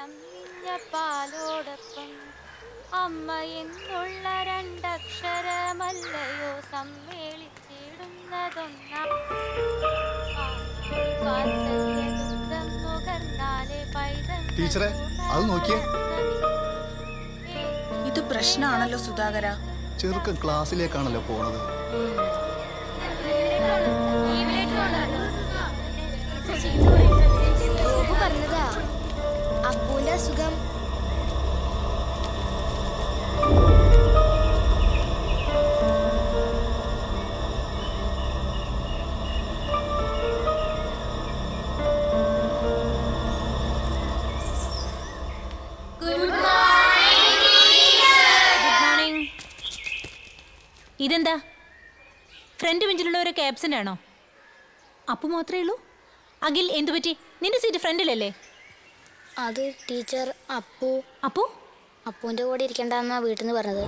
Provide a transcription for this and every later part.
അമ്മിഞ്ഞ പാലോടൊപ്പം അമ്മ എന്നുള്ള രണ്ടക്ഷരമല്ലയോ സമ്മേളിച്ചിടുന്നതൊന്നാം വാത്സല്യദുഗ്ധം നുകർന്നാലേ പൈതങ്ങൾ ടീച്ചറെ, അത് നോക്കിയേ. ഇത് പ്രശ്നമാണല്ലോ സുധാകര ചെറുക്കൻ ക്ലാസ്സിലേക്കാണല്ലോ പോണത് ഗോപു പറഞ്ഞതാ അപ്പൂന്റെ അസുഖം ഗുഡ് മോർണിംഗ് ഇതെന്താ ഫ്രണ്ട് ബെഞ്ചിലുള്ളവരൊക്കെ ആബ്സെന്റ് ആണോ അപ്പു മാത്രമേ ഉള്ളൂ അഖിൽ എന്തു പറ്റി നിന്റെ സീറ്റ് ഫ്രണ്ടിലല്ലേ അത് ടീച്ചർ അപ്പു അപ്പു അപ്പൂന്റെ കൂടെ ഇരിക്കണ്ടെന്നാ വീട്ടിൽ നിന്ന് പറഞ്ഞത്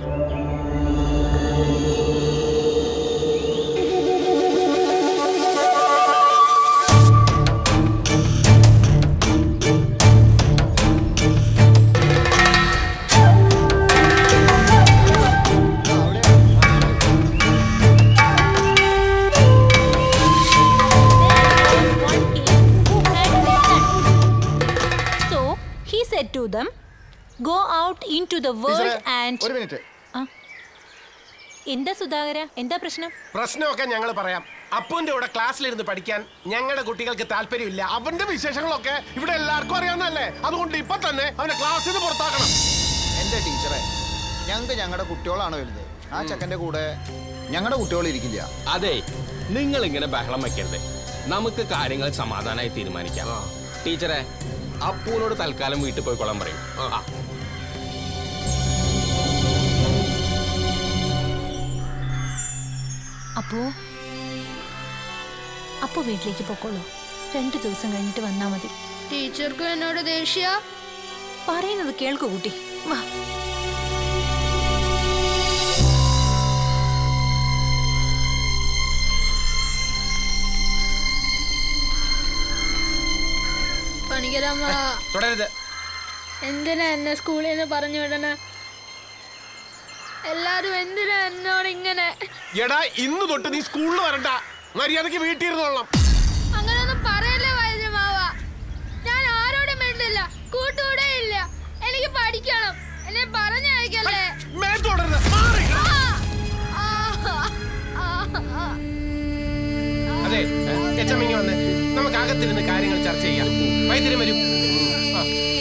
So he said to them, go out into the world ടീച്ചറെ, and ഒരു മിനിറ്റ് എന്താ സുധാകര എന്താ പ്രശ്നം പ്രശ്നമൊക്കെ ഞങ്ങൾ പറയാം അപ്പുവിന്റെ കൂടെ ക്ലാസ്സിലിരുന്ന് പഠിക്കാൻ ഞങ്ങളുടെ കുട്ടികൾക്ക് താല്പര്യമില്ല അവന്റെ വിശേഷങ്ങളൊക്കെ ഇവിടെ എല്ലാവർക്കും അറിയാവുന്നതല്ലേ അതുകൊണ്ട് ഇപ്പൊ തന്നെ അവനെ ക്ലാസ്സിൽ നിന്ന് പുറത്താക്കണം എന്റെ ടീച്ചറെ ഞങ്ങൾക്ക് ഞങ്ങളുടെ കുട്ടികളാണ് വലുത് ആ ചെക്കന്റെ കൂടെ ഞങ്ങളുടെ കുട്ടികൾ ഇരിക്കില്ല അതെ നിങ്ങൾ ഇങ്ങനെ ബഹളം വെക്കരുത് നമുക്ക് കാര്യങ്ങൾ സമാധാനമായി തീരുമാനിക്കാം ടീച്ചറെ അപ്പൂനോട് തൽക്കാലം വീട്ടിൽ പോയിക്കൊള്ളാൻ പറയും ആ അപ്പോ അപ്പോ വീട്ടിലേക്ക് പൊക്കോളൂ രണ്ടു ദിവസം കഴിഞ്ഞിട്ട് വന്നാ മതി ടീച്ചർക്കും എന്നോട് ദേഷ്യ പറയുന്നത് കേൾക്കൂ കുട്ടി വാ പണിക്കരമ്മ തുടരുത് എന്തിനാ എന്നെ സ്കൂളിൽ നിന്ന് പറഞ്ഞു വിടണ എല്ലാരും എന്തിനാ എന്നോട് ഇങ്ങനെ എടാ ഇന്ന് തൊട്ട് നീ സ്കൂളിൽ വരണ്ട മര്യാദക്ക് വീട്ടിൽ ഇരുന്നോളാം അങ്ങനെയൊന്നും പറയല്ലേ വൈദ്യമാവ ഞാൻ ആരോടും മിണ്ടില്ല കൂട്ടുകൂടെ ഇല്ല എനിക്ക് പഠിക്കണം എന്നെ പറഞ്ഞയക്കല്ലേ മേത്തോടരുത് മാറി ആ, ആ, ആ, ആ. അതെ എച്ചമ്മിങ്ങി വന്ന് നമുക്ക് അകത്തിരുന്ന് കാര്യങ്ങൾ ചർച്ച ചെയ്യാം വൈദ്യുതി വരും ആ.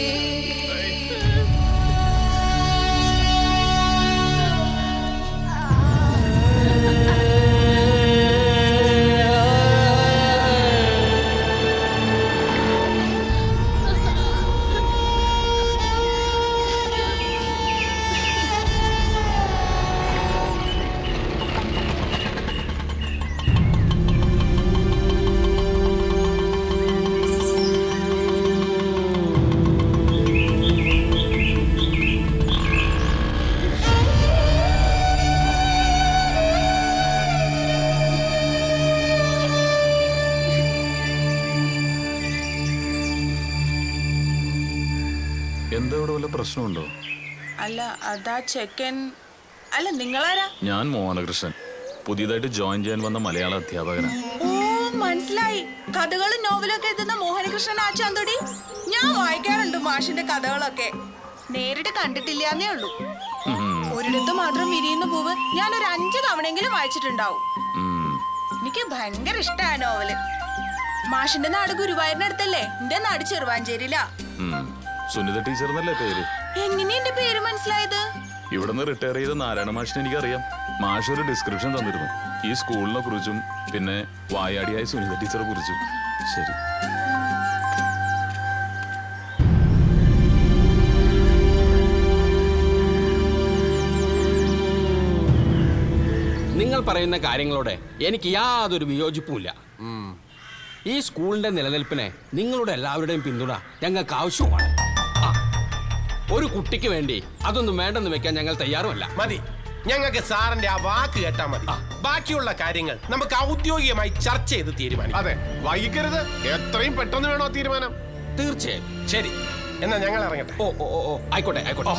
എന്താ ഇവിടെ വല്ല പ്രശ്നമുണ്ടോ അല്ല അതാ ചെക്കൻ അല്ല നിങ്ങളാരാ ഞാൻ മോഹനകൃഷ്ണൻ പുതിയതായിട്ട് ജോയിൻ ചെയ്യാൻ വന്ന മലയാള അധ്യാപകനാണ് ഓ മനസ്സിലായി കഥകളും നോവലൊക്കെ എഴുതുന്ന മോഹനകൃഷ്ണൻ ആച്ചാന്തൊടി ഞാൻ വായിക്കാറുണ്ട് മാഷിന്റെ കഥകളൊക്കെ നേരിട്ട് കണ്ടിട്ടില്ലാന്നേ ഉള്ളൂ ഒരിടത്ത് മാത്രം വിരിയുന്ന പൂവ് ഞാൻ ഒരു അഞ്ചു തവണയെങ്കിലും വായിച്ചിട്ടുണ്ടാവും എനിക്ക് ഭയങ്കര ഇഷ്ടമായ നോവല് മാഷിന്റെ നാട് ഗുരുവായൂരിനടുത്തല്ലേ എന്റെ നാട് ചെറുവാഞ്ചേരിയിലാ സുനിത ടീച്ചർ എന്നല്ലേ പേര് എങ്ങനെ എന്റെ പേര് മനസ്സിലായത് ഇവിടുന്ന് റിട്ടയർ ചെയ്ത നാരായണ മാഷിനെ എനിക്കറിയാം മാഷ് ഒരു ഡിസ്ക്രിപ്ഷൻ തന്നിരുന്നു ഈ സ്കൂളിനെ കുറിച്ചും പിന്നെ വായാടിയായ സുനിത ടീച്ചറെ കുറിച്ചും ശരി നിങ്ങൾ പറയുന്ന കാര്യങ്ങളോടെ എനിക്ക് യാതൊരു വിയോജിപ്പുമില്ല ഈ സ്കൂളിന്റെ നിലനിൽപ്പിനെ നിങ്ങളുടെ എല്ലാവരുടെയും പിന്തുണ ഞങ്ങൾക്ക് ആവശ്യവുമാണ് ആ, ഒരു കുട്ടിക്ക് വേണ്ടി അതൊന്നും വേണ്ടെന്ന് വെക്കാൻ ഞങ്ങൾ തയ്യാറുമല്ല മതി ഞങ്ങൾക്ക് സാറിന്റെ ആ വാക്ക് കേട്ടാ മതി ബാക്കിയുള്ള കാര്യങ്ങൾ നമുക്ക് ഔദ്യോഗികമായി ചർച്ച ചെയ്ത് തീരുമാനിക്കാം അതെ വൈകിക്കരുത് എത്രയും പെട്ടെന്ന് വേണോ തീരുമാനം തീർച്ചയായും ശരി എന്നാ ഞങ്ങൾ ഇറങ്ങട്ടെ ഓ ഓ ഓ ഓ ആയിക്കോട്ടെ ആയിക്കോട്ടെ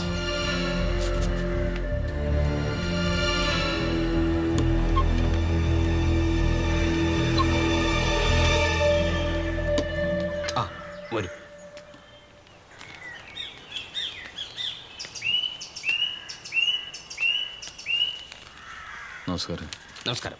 ആ വരൂ നമസ്കാരം നമസ്കാരം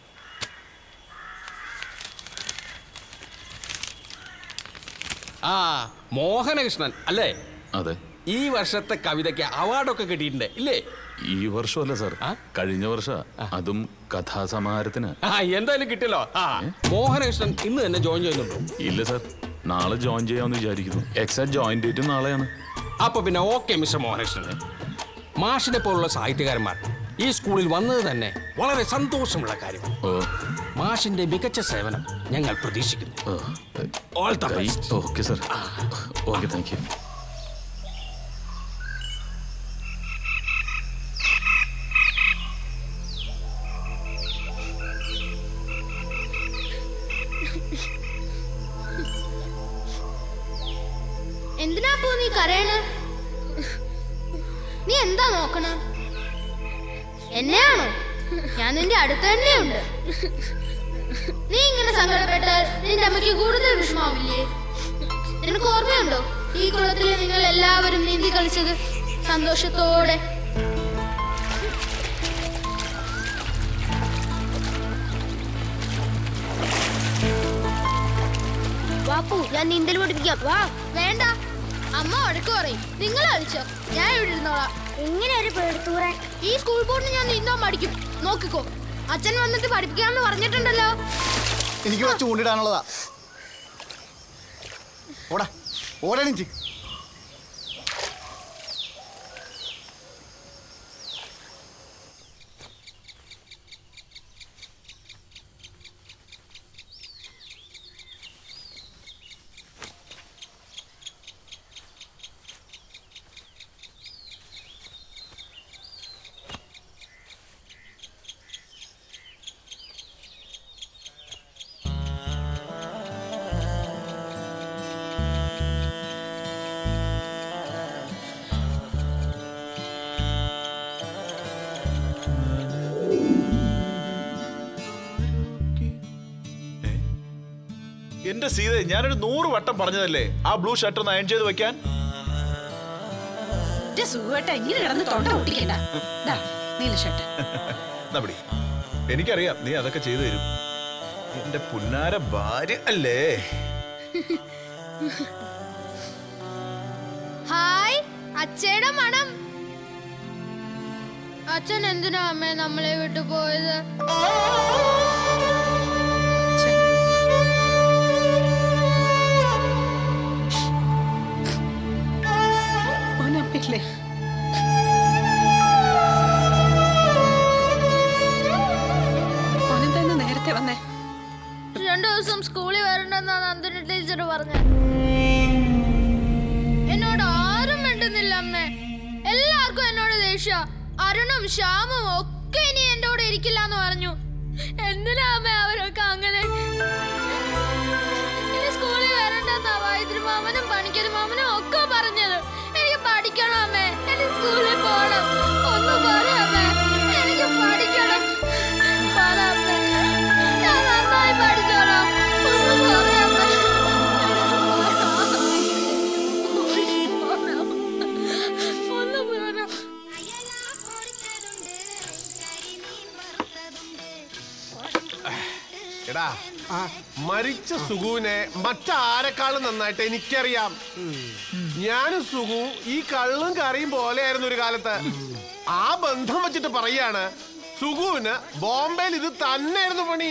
ആ മോഹനകൃഷ്ണൻ അല്ലേ അതെ ഈ വർഷത്തെ കവിതയ്ക്ക് അവാർഡൊക്കെ കിട്ടിയിട്ടുണ്ട് ഇല്ലേ ഈ വർഷമല്ല സാർ കഴിഞ്ഞ വർഷ അതും കഥാസമാഹാരത്തിന് ആ എന്തായാലും കിട്ടിയല്ലോ ആ മോഹനകൃഷ്ണൻ ഇന്ന് തന്നെ ജോയിൻ ചെയ്യുന്നുണ്ടോ ഇല്ല സാർ നാളെ ജോയിൻ ചെയ്യാമെന്ന് വിചാരിക്കുന്നു എക്സാക്ട് ജോയിൻ ഡേറ്റ് നാളെയാണ് അപ്പൊ പിന്നെ ഓക്കെ മിസ്റ്റർ മോഹനകൃഷ്ണൻ മാഷിനെ പോലുള്ള സാഹിത്യകാരന്മാർ ഈ സ്കൂളിൽ വന്നത് തന്നെ വളരെ സന്തോഷമുള്ള കാര്യമാണ് ഓ മാഷിന്റെ മികച്ച സേവനം ഞങ്ങൾ പ്രതീക്ഷിക്കുന്നു all the best okay sir okay thank you എന്തിനാ പോ നീ കരയണ നീ എന്താ നോക്കണ എന്നെയാണോ ഞാൻ നിന്റെ അടുത്ത് തന്നെയുണ്ട് നീ ഇങ്ങനെ സങ്കടപ്പെട്ടാൽ നിന്റെ അമ്മയ്ക്ക് കൂടുതൽ വിഷമാവില്ലേ നിനക്ക് ഓർമ്മയുണ്ടോ ഈ കുളത്തിൽ നിങ്ങൾ എല്ലാവരും നീന്തി കളിച്ചത് സന്തോഷത്തോടെ വാപ്പു ഞാൻ നീന്തൽ പഠിപ്പിക്കാം വാ വേണ്ട അമ്മ വഴക്ക് പറയും നിങ്ങൾ കളിച്ചോ ഞാൻ ഇവിടെ ഇരുന്നോളാം എങ്ങനെ ഒരു പേടുത്തൂറാൻ ഈ സ്കൂൾ ബോർഡിന് ഞാൻ നീന്താൻ പഠിക്കും നോക്കിക്കോ അച്ഛൻ വന്നിട്ട് പഠിപ്പിക്കാമെന്ന് പറഞ്ഞിട്ടുണ്ടല്ലോ എനിക്ക് ഇവിടെ ചൂണ്ടിടാനുള്ളതാ ഓടാ ഓടണിച്ച് എന്റെ സീത ഞാനൊരു നൂറ് വട്ടം പറഞ്ഞതല്ലേ ആ ബ്ലൂ ഷർട്ട് ഒന്ന് അയൺ ചെയ്ത് വെക്കാൻ എന്റെ സുഖേട്ട ഇങ്ങനെ കിടന്ന് തൊണ്ട പൊട്ടിക്കണ്ട ദാ, നീല ഷർട്ട് എന്നാ പിടി. എനിക്കറിയാം നീ അതൊക്കെ ചെയ്തു തരും എന്റെ പുന്നാര ഭാര്യ അല്ലേ ഹായ് അച്ഛയുടെ മണം അച്ഛൻ എന്തിനാ അമ്മേ നമ്മളെ വിട്ടു പോയത് ഓനപ്പില്ലേ ഓനെന്താ നേരത്തെ വന്നേ രണ്ടു ദിവസം സ്കൂളിൽ വരണ്ടെന്നാ നന്ദിനി ടീച്ചർ പറഞ്ഞത് എന്നോട് ആരും മിണ്ടുന്നില്ല അമ്മേ എല്ലാവർക്കും എന്നോട് ദേഷ്യ അരുണും ശ്യാമും ഒക്കെ ഇനി എന്റെ കൂടെ ഇരിക്കില്ല എന്ന് പറഞ്ഞു എന്തിനാ അമ്മേ അവരൊക്കെ അങ്ങനെ ഇനി സ്കൂളിൽ വരണ്ടെന്നാ വൈദ്യുതി മാമനും പണിക്കരും മാമനും ഒക്കെ പറഞ്ഞത് എനിക്ക് പഠിക്കണം അമ്മേ എനിക്ക് സ്കൂളിൽ പോകണം ഒന്ന് പറ അമ്മേ എനിക്ക് പഠിക്കണം പറ അമ്മേ ഞാൻ നന്നായി പഠിച്ചോളാം ഒന്ന് പറ അമ്മേ ഒന്ന് പറ എടാ മരിച്ച സുഖുവിനെ മറ്റാരെക്കാളും നന്നായിട്ട് എനിക്കറിയാം ഞാനും സുഖു ഈ കള്ളും കറിയും പോലെയായിരുന്നു ഒരു കാലത്ത് ആ ബന്ധം വെച്ചിട്ട് പറയാണ് സുഖുവിന് ബോംബെയിൽ ഇത് തന്നെയായിരുന്നു പണി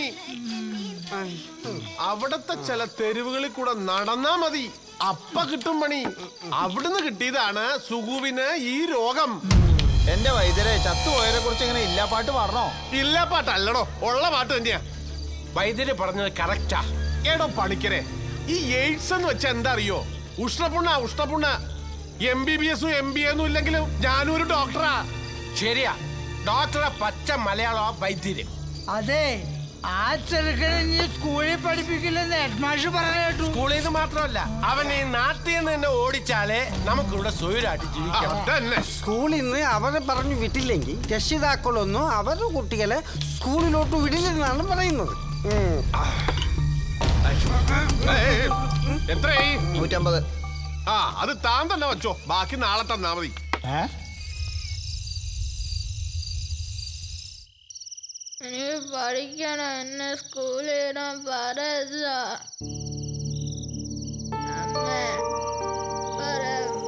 അവിടത്തെ ചില തെരുവുകളിൽ കൂടെ നടന്നാ മതി അപ്പ കിട്ടും പണി അവിടുന്ന് കിട്ടിയതാണ് സുഖുവിന് ഈ രോഗം എന്റെ വൈദ്യരെ ചത്തുപോയതിനെ കുറിച്ച് ഇങ്ങനെ ഇല്ലാ പാട്ട് പറഞ്ഞോ ഇല്ല പാട്ടല്ലടോ ഉള്ള പാട്ട് തന്നെയാ വൈദ്യര് പറഞ്ഞത് കറക്റ്റാ ഏടോ പണിക്കരെ ഈ എയ്ഡ്സ് എന്ന് വെച്ചാ എന്താ അറിയോ ഉഷ്ണപുണ്ണ ഉഷ്ണപുണ്ണ എം ബി ബി എസും എം ബി എന്നും ഇല്ലെങ്കിലും ഞാനും ഒരു ഡോക്ടറാ ശരിയാ ഡോക്ടറെ പച്ച മലയാളം വൈദ്യര് അതെ ആ ചെറുക്കനെ നീ സ്കൂളിൽ പഠിപ്പിക്കില്ലെന്ന് ഹെഡ്മാഷ് പറഞ്ഞു കേട്ടു സ്കൂളിൽ നിന്ന് മാത്രമല്ല അവൻ ഈ നാട്ടിൽ നിന്ന് തന്നെ ഓടിച്ചാലേ നമുക്കിവിടെ സ്വൈരായിട്ട് ജീവിക്കാം തന്നെ സ്കൂളിൽ നിന്ന് അവരെ പറഞ്ഞു വിട്ടില്ലെങ്കിൽ രക്ഷിതാക്കളൊന്നും അവരുടെ കുട്ടികളെ സ്കൂളിലോട്ട് വിടില്ലെന്നാണ് പറയുന്നത് ഉം. ഏയ്, എത്രയായി നൂറ്റമ്പത് ആ അത് താൻ തന്നെ വെച്ചോ ബാക്കി നാളെ തന്നാ മതി എനിക്ക് പഠിക്കണം എന്നെ സ്കൂളിൽ ഇടാൻ പറയച്ച അമ്മ പറ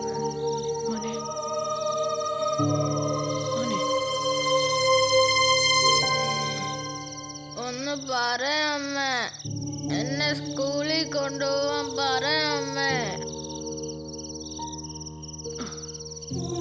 ഒന്ന് പറയമ്മ എന്നെ സ്കൂളിൽ കൊണ്ടുപോവാൻ പറയമ്മേ